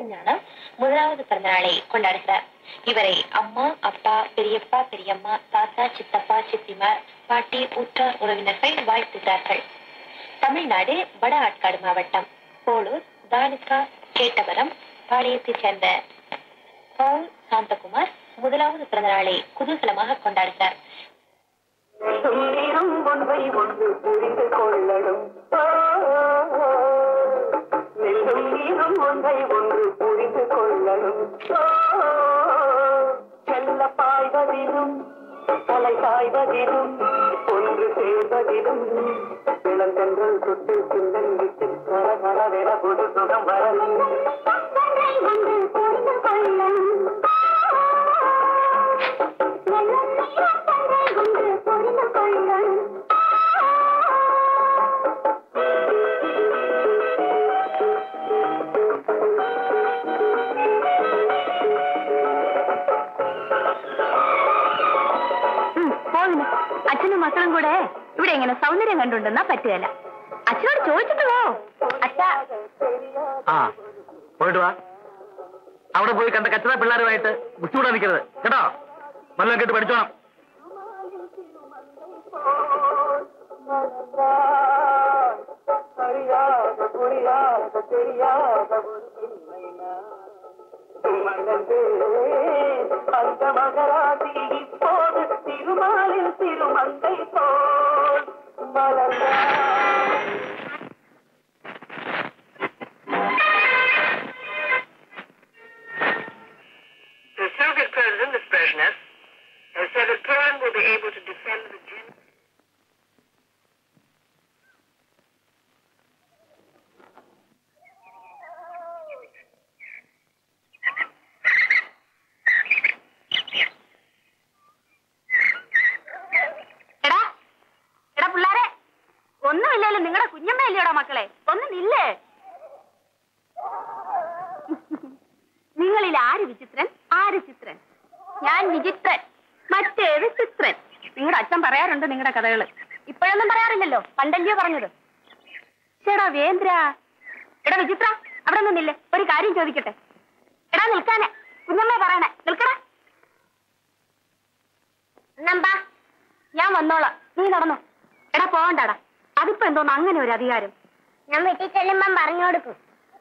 ஞானம் முதலாவது பிறந்தநாளை கொண்டாடுகிறார் இவரை அம்மா அப்பா பெரியப்பா பெரியம்மா தாத்தா சித்தப்பா சித்திமார் பாட்டி உற்றார் உறவினர்கள் வாழ்த்துகிறார்கள் தமிழ்நாடு வட ஆட்காடு மாவட்டம் போலூர் தாலுகா கேட்டவரம் பாளையத்தைச் சேர்ந்த பவுல் சாந்தகுமார் முதலாவது பிறந்தநாளை குதூகலமாக கொண்டாடுகிறார் நீரும் ஒன்றை ஒன்று புரிந்து கொள்ளணும் நெல்லும் நீரும் ஒன்றை ஒன்று புரிந்து கொள்ளணும் செல்ல பாய்வதிலும் தலை சாய்வதிலும் ஒன்று சேர்வதிலும் இளந்தென்றல் சுட்டு சிந்தங்கிட்டு கர கரவென புது சுகம் வரணும் ஒன்று புரிந்து கொள்ளணும் പോകുന്നു അച്ഛനും മക്കളും കൂടെ ഇവിടെ ഇങ്ങനെ സൗന്ദര്യം കണ്ടുണ്ടെന്നാ പറ്റുകയല്ല അച്ഛനോട് ചോദിച്ചിട്ട് പോ അച്ഛാ ആ പോയിട്ട് വാ അവിടെ പോയി കണ്ട കച്ചറ പിള്ളേരുമായിട്ട് മുച്ചൂടാ നിൽക്കരുത് കേട്ടോ നല്ല കേട്ട് പഠിച്ചോണം அறியாத புரியாத தெரியாத ஒரு பிள்ளை நான். சுமந்தேன் அந்த மகராசி இப்போது திருமாலில் திருமங்கை போல் மலர்ந்தாள் The Soviet president of Brezhnev has said that Poland will be able to defend the Jews. എടാ എടാ പിള്ളാരെ ഒന്നുമില്ലല്ലോ നിങ്ങളുടെ കുഞ്ഞമ്മയല്ലോടാ മക്കളെ ഒന്ന് നില്ലേ നിങ്ങളിൽ ആര് വിചിത്രൻ ആര് ചിത്രൻ ഞാൻ വിചിത്രൻ മറ്റേത് ചിത്രൻ നിങ്ങളുടെ അച്ഛൻ പറയാറുണ്ട് നിങ്ങളുടെ കഥകള് ഇപ്പോഴൊന്നും പറയാറില്ലല്ലോ പണ്ടല്ലയോ പറഞ്ഞത് ചേടാ വേന്ദ്ര എടാ വിചിത്ര അവിടെ നിന്നില്ലേ ഒരു കാര്യം ചോദിക്കട്ടെ എടാ നിൽക്കാനെ കുഞ്ഞമ്മ പറയണേ നിൽക്കടാ നമ്പാ ഞാൻ വന്നോളാം നീ നടന്നോ എടാ പോവണ്ടാടാ അതിപ്പോ എന്തോന്ന് അങ്ങനെ ഒരു അധികാരം ഞാൻ വീട്ടിൽ ചെല്ലുമ്പം പറഞ്ഞു കൊടുക്കും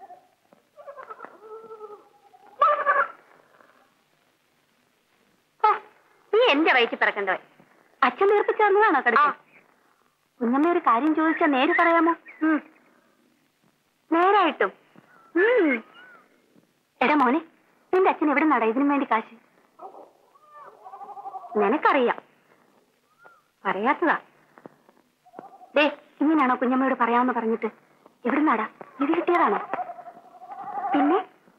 ഹോ, നീ എന്റെ വയറ്റിൽ പിറക്കണ്ടവൻ അച്ഛൻ തീർപ്പിച്ചു തന്നതാണോ കടുക്ക കുഞ്ഞമ്മ ഒരു കാര്യം ചോദിച്ചാ നേര് പറയാമോ ഉം. നേരായിട്ടും ഉം. എടാ മോനെ നിന്റെ അച്ഛൻ എവിടെ നടാ ഇതിനു വേണ്ടി കാശ് നിനക്കറിയാം പറയാത്തതാ ദേ ഇങ്ങനെയാണോ കുഞ്ഞമ്മയോട് പറയാമെന്ന് പറഞ്ഞിട്ട് എവിടെ നടാ ഇത് കിട്ടിയതാണോ പിന്നെ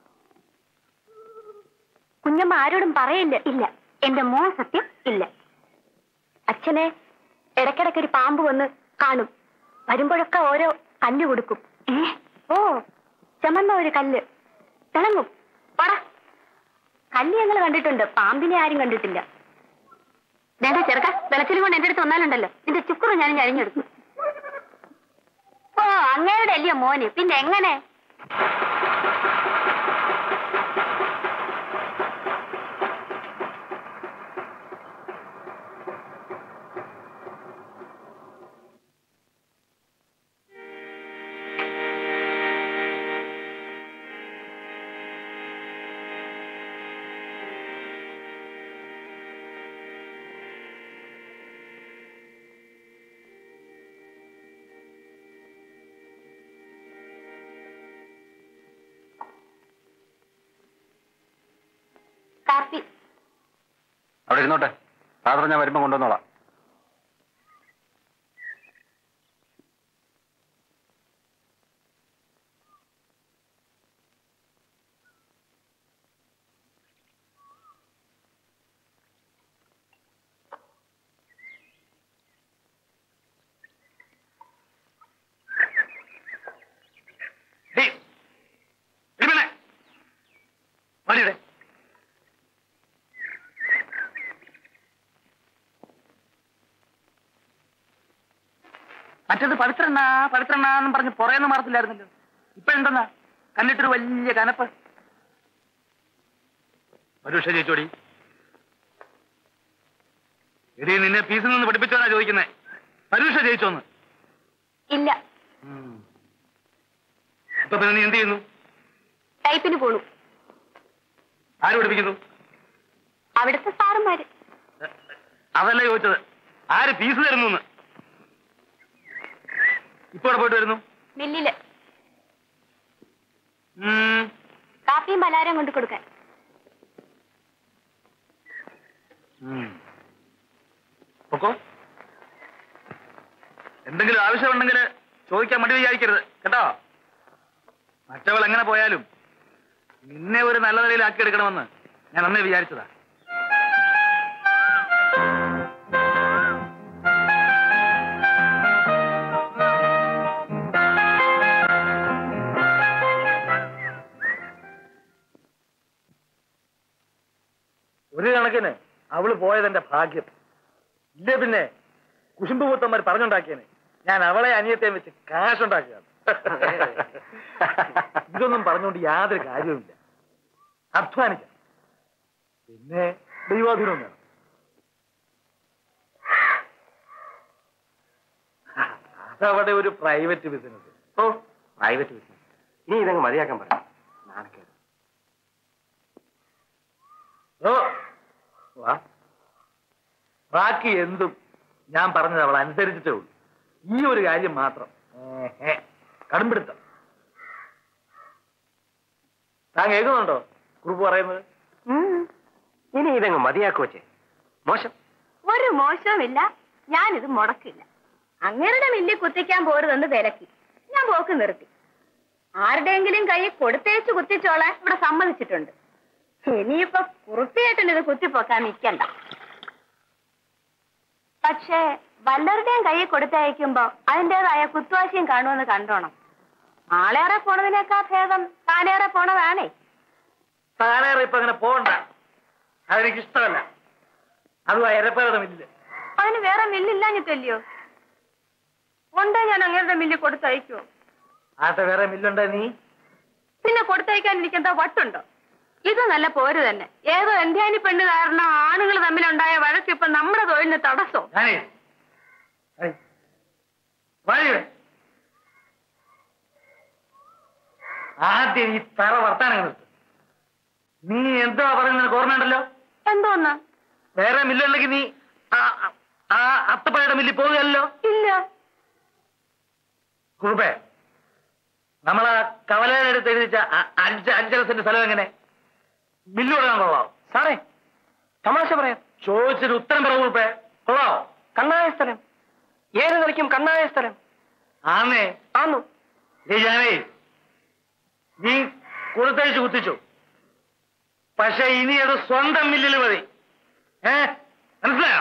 കുഞ്ഞമ്മ ആരോടും പറയില്ല ഇല്ല എന്റെ മോൻ സത്യം ഇല്ല അച്ഛനെ ഇടയ്ക്കിടയ്ക്ക് ഒരു പാമ്പ് വന്ന് കാണും വരുമ്പോഴൊക്കെ ഓരോ കല്ല് കൊടുക്കും ഏ ഓ ചമന്ന ഒരു കല്ല് തിളങ്ങും പട കല്ല് ഞങ്ങൾ കണ്ടിട്ടുണ്ട് പാമ്പിനെ ആരും കണ്ടിട്ടില്ല നേരെ ചെറുക്ക വെളച്ചിലും കൊണ്ട് എന്റെ അടുത്ത് വന്നാലുണ്ടല്ലോ നിന്റെ ചുക്കുറ ഞാൻ അരിഞ്ഞെടുക്കും ഓ അങ്ങേരുടെ അല്ലയോ മോന് പിന്നെ എങ്ങനെ കാപ്പി അവിടെ ഇരുന്നോട്ടെ ഫാദർ ഞാൻ വരുമ്പോ കൊണ്ടുവന്നോളാം ഡേയ്, ഇടിമേലെ. വാടിയുടെ. മറ്റേത് പവിത്രണ്ണ പവിത്രണ്ണ എന്നും പറഞ്ഞ് പുറയെന്ന് മാറത്തില്ലായിരുന്നല്ലോ ഇപ്പൊ എന്തെന്നാ കണ്ടിട്ടൊരു വലിയ കനപ്പ് പരീക്ഷ ജയിച്ചോടി എടി നിന്നെ ഫീസിൽ നിന്ന് പഠിപ്പിച്ചോനാ ചോദിക്കുന്നേ പരീക്ഷ ജയിച്ചോന്ന് ഇല്ല ഇപ്പൊ പിന്നെ നീ എന്ത് ചെയ്യുന്നു ടൈപ്പിന് പോണു ആര് പഠിപ്പിക്കുന്നു അവിടുത്തെ സാറന്മാര് അതല്ല ചോദിച്ചത് ആര് ഫീസ് തരുന്നു ഇപ്പൊ ഇവിടെ പോയിട്ട് വരുന്നു മില്ലില് ഉം. കാപ്പിയും പലഹാരം കൊണ്ട് കൊടുക്കാൻ ഉം. പൊക്കോ എന്തെങ്കിലും ആവശ്യമുണ്ടെങ്കിൽ ചോദിക്കാൻ മടി വിചാരിക്കരുത് കേട്ടോ മറ്റവൾ എങ്ങനെ പോയാലും നിന്നെ ഒരു നല്ല നിലയിലാക്കി എടുക്കണമെന്ന് ഞാൻ അന്നേ വിചാരിച്ചതാ ഒരു കണക്കിന് അവള് പോയതെന്റെ ഭാഗ്യം ഇല്ല പിന്നെ കുശുമ്പ് പൂത്തന്മാർ പറഞ്ഞുണ്ടാക്കിയനെ ഞാൻ അവളെ അനിയത്തെ വെച്ച് കാശുണ്ടാക്കുകയാണ് ഇതൊന്നും പറഞ്ഞുകൊണ്ട് യാതൊരു കാര്യവുമില്ല അധ്വാനിക്കാം പിന്നെ ദൈവാധീനവും വേണം അതവിടെ ഒരു പ്രൈവറ്റ് ബിസിനസ് ഓ പ്രൈവറ്റ് ബിസിനസ് ഇനി ഇതങ്ങ് മതിയാക്കാൻ പറയാം നാണക്കേട് ഓ വാ ബാക്കി എന്തും ഞാൻ പറഞ്ഞത് അവൾ അനുസരിച്ചിട്ടേ ഉള്ളൂ ഈ ഒരു കാര്യം മാത്രം ഏഹേ, കടുംപിടുത്തം താൻ കേൾക്കുന്നുണ്ടോ കുറിപ്പ് പറയുന്നത് ഇനി ഇതങ്ങ് മതിയാക്കു വെച്ചേ മോശം ഒരു മോശവുമില്ല ഞാനിത് മുടക്കില്ല അങ്ങേരുടെ മില്ലി കുത്തിക്കാൻ പോരുതെന്ന് വിലക്കി ഞാൻ പോക്ക് നിർത്തി ആരുടെയെങ്കിലും കൈ കൊടുത്തേച്ച് കുത്തിച്ചോളാൻ ഇവിടെ സമ്മതിച്ചിട്ടുണ്ട് ഇനിയിപ്പൊ കുറുപ്പിയേട്ടൻ ഇത് കുത്തിപ്പൊക്കാൻ നിൽക്കണ്ട പക്ഷേ വല്ലവരുടെയും കൈ കൊടുത്തയക്കുമ്പോ അതിൻ്റെതായ കുത്തുവാശിയും കാണുമെന്ന് കണ്ടോണം ആളേറെ പോണതിനേക്കാൾ ഭേദം താനേറെ പോണതാണേ താനേറെ ഇപ്പൊ അങ്ങനെ പോകണ്ട അതെനിക്ക് ഇഷ്ടമല്ല അതും എരപ്പേടമില്ല അതിന് വേറെ മില്ലില്ലാഞ്ഞിട്ടല്ലയോ ഉണ്ടേ ഞാൻ അങ്ങേരുടെ മില്ല് കൊടുത്തയക്കുമോ ആട്ടെ വേറെ മില്ലുണ്ടോ നീ പിന്നെ കൊടുത്തയക്കാൻ എനിക്ക് എന്താ വട്ടുണ്ടോ ഇത് നല്ല പോര് തന്നെ ഏതോ എന്ത്യാനി പെണ്ണ് കാരണം ആണുങ്ങൾ തമ്മിലുണ്ടായ വഴക്ക് ഇപ്പൊ നമ്മുടെ തൊഴിലിന് തടസ്സോ ഞാനേ ഏയ്, വാ ഇവിടെ. ആദ്യം ഈ തറ വർത്താനം നിർത്ത് നീ എന്തോ പറയുന്നത് നിനക്ക് ഓർമ്മയുണ്ടല്ലോ എന്തോന്ന് വേറെ മില്ലുണ്ടെങ്കിൽ നീ ആ ആ- ആ അത്തപ്പഴയുടെ മില്ലിൽ പോകുകയല്ലോ ഇല്ല കുറുപ്പേ നമ്മളാ കവലയുടെ അടുത്ത് എഴുതിച്ച അ- അഞ്ച് അഞ്ചര സെന്റ് സ്ഥലം എങ്ങനെ മില്ല് തുടങ്ങാൻ കൊള്ളാം സാറേ തമാശ പറയാം ചോദിച്ചിട്ട് ഉത്തരം പറ കുറുപ്പേ കൊള്ളാം കണ്ണായ സ്ഥലം ഏത് നിലയ്ക്കും കണ്ണായ സ്ഥലം ആന്നേ ആന്നു ഏയ് ജാനേ നീ കൊടുത്തയച്ച് കുത്തിച്ചു പക്ഷെ ഇനി അത് സ്വന്തം മില്ലിൽ മതി ഏ മനസ്സിലായോ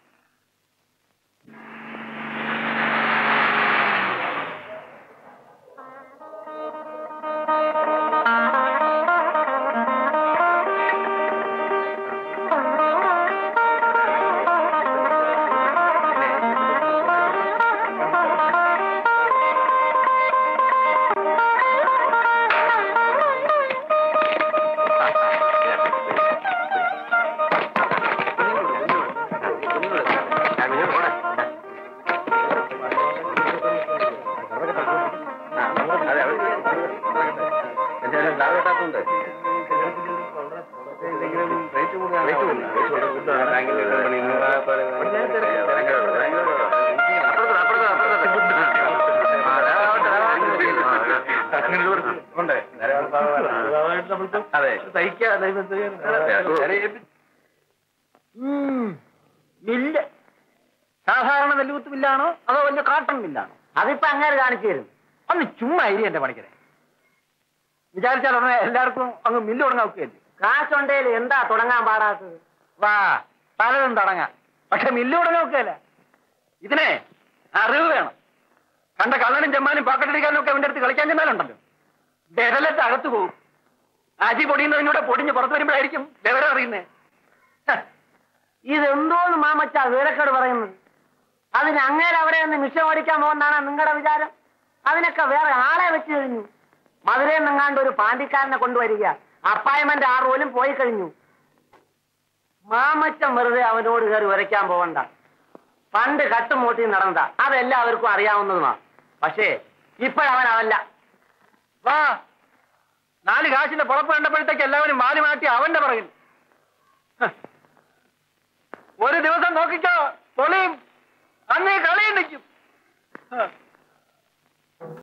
അതെ മില്ല് സാധാരണ നെല്ലുകുത്ത് മില്ലാണോ അതോ വലിയ കാട്ടൺ മില്ലാണോ അതിപ്പോ അങ്ങനെ കാണിച്ചു തരും ഒന്ന് ചുമ്മാ ഇരി എന്റെ പണിക്കരെ വിചാരിച്ചാൽ ഉടനെ എല്ലാവർക്കും അങ്ങ് മില്ല് തുടങ്ങാൻ ഒക്കെയല്ലേ കാശുണ്ടേല് എന്താ തുടങ്ങാൻ പാടാത്തത് വാ പലതും തുടങ്ങാം പക്ഷെ മില്ല് തുടങ്ങാൻ ഒക്കെയല്ല ഇതിനെ അറിവ് വേണം കണ്ട കള്ളനും ചെമ്മാനും പാക്കറ്റടിക്കാനും ഒക്കെ അവന്റെ അടുത്ത് കളിക്കാൻ ചെന്നാലുണ്ടല്ലോ വിരലത്ത് അകത്ത് പോകും അജി പൊടിയുന്നതിനൂടെ പൊടിഞ്ഞ് പുറത്തു വരുമ്പോഴായിരിക്കും വിവരം അറിയുന്നേ ഇതെന്തോന്ന് മാമച്ച വിവരക്കേട് പറയുന്നത് അതിന് അങ്ങേരെ അവിടെ ഒന്ന് മിഷം ഓടിക്കാൻ പോകുന്നതാണ് നിങ്ങളുടെ വിചാരം അതിനൊക്കെ വേറെ ആളെ വെച്ച് കഴിഞ്ഞു മധുരയിൽ നിങ്ങാണ്ട് ഒരു പാണ്ടിക്കാരനെ കൊണ്ടുവരിക അപ്പായ്മെന്റ് ആ റോലും പോയി കഴിഞ്ഞു മാമച്ചൻ വെറുതെ അവനോട് കയറി ഉരയ്ക്കാൻ പോകണ്ട പണ്ട് കട്ടുമൂട്ടി നടന്നതാ അതെല്ലാവർക്കും അറിയാവുന്നതുമാ പക്ഷേ ഇപ്പോഴവൻ അവല്ല വാ നാല് കാശിന്റെ പുറപ്പ് കണ്ടപ്പോഴത്തേക്ക് എല്ലാവരും മാറി മാറ്റി അവന്റെ പുറകിൽ ഹ്. ഒരു ദിവസം നോക്കിക്കോ പൊളിയും അന്ന് ഈ കളിയും നിൽക്കും ഹ്.